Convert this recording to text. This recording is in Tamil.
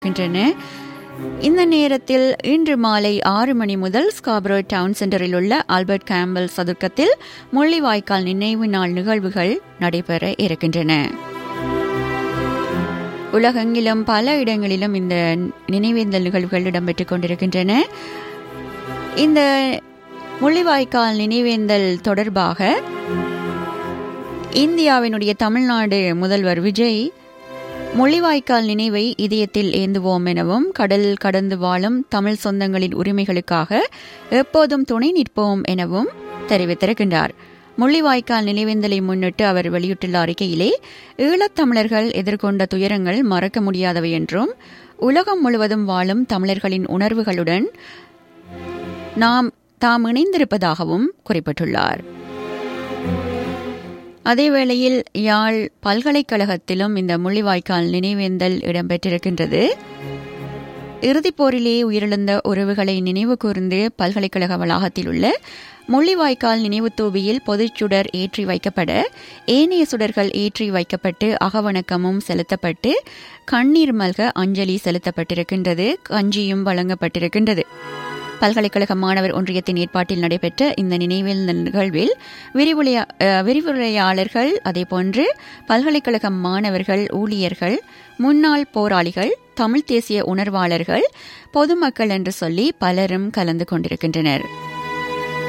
இருக்கின்றன இந்த நேரத்தில் இன்று மாலை ஆறு மணி முதல் ஸ்காப்ரோ டவுன் சென்டரில் உள்ள ஆல்பர்ட் கேம்பல் சதுக்கத்தில் முள்ளிவாய்க்கால் நினைவு நாள் நிகழ்வுகள் நடைபெற இருக்கின்றன உலகெங்கிலும் பல இடங்களிலும் இந்த நினைவேந்தல் நிகழ்வுகள் இடம்பெற்றுக் கொண்டிருக்கின்றன இந்த முள்ளிவாய்க்கால் நினைவேந்தல் தொடர்பாக இந்தியாவினுடைய தமிழ்நாடு முதல்வர் விஜய் முள்ளிவாய்க்கால் நினைவை இதயத்தில் ஏந்துவோம் எனவும் கடல் கடந்து வாழும் தமிழ் சொந்தங்களின் உரிமைகளுக்காக எப்போதும் துணை நிற்போம் எனவும் தெரிவித்திருக்கின்றார் முள்ளிவாய்க்கால் நினைவேந்தலை முன்னிட்டு அவர் வெளியிட்டுள்ள அறிக்கையிலே ஈழத்தமிழர்கள் எதிர்கொண்ட துயரங்கள் மறக்க முடியாதவை என்றும் உலகம் முழுவதும் வாழும் தமிழர்களின் உணர்வுகளுடன் நாம் தாம் இணைந்திருப்பதாகவும் குறிப்பிட்டுள்ளார் அதேவேளையில் யாழ் பல்கலைக்கழகத்திலும் இந்த முள்ளிவாய்க்கால் நினைவேந்தல் இடம்பெற்றிருக்கின்றது இறுதிப் போரிலே உயிரிழந்த உறவுகளை நினைவு கூர்ந்து பல்கலைக்கழக வளாகத்தில் உள்ள முள்ளிவாய்க்கால் நினைவு தூபியில் பொதுச்சுடர் ஏற்றி வைக்கப்பட ஏனைய சுடர்கள் ஏற்றி வைக்கப்பட்டு அகவணக்கமும் செலுத்தப்பட்டு கண்ணீர் மல்க அஞ்சலி செலுத்தப்பட்டிருக்கின்றது கஞ்சியும் வழங்கப்பட்டிருக்கின்றது பல்கலைக்கழக மாணவர் ஒன்றியத்தின் ஏற்பாட்டில் நடைபெற்ற இந்த நினைவில் நிகழ்வில் விரிவுரையா விரிவுரையாளர்கள் அதேபோன்று பல்கலைக்கழக மாணவர்கள் ஊழியர்கள் முன்னாள் போராளிகள் தமிழ் தேசிய உணர்வாளர்கள் பொதுமக்கள் என்று சொல்லி பலரும் கலந்து கொண்டிருக்கின்றனர்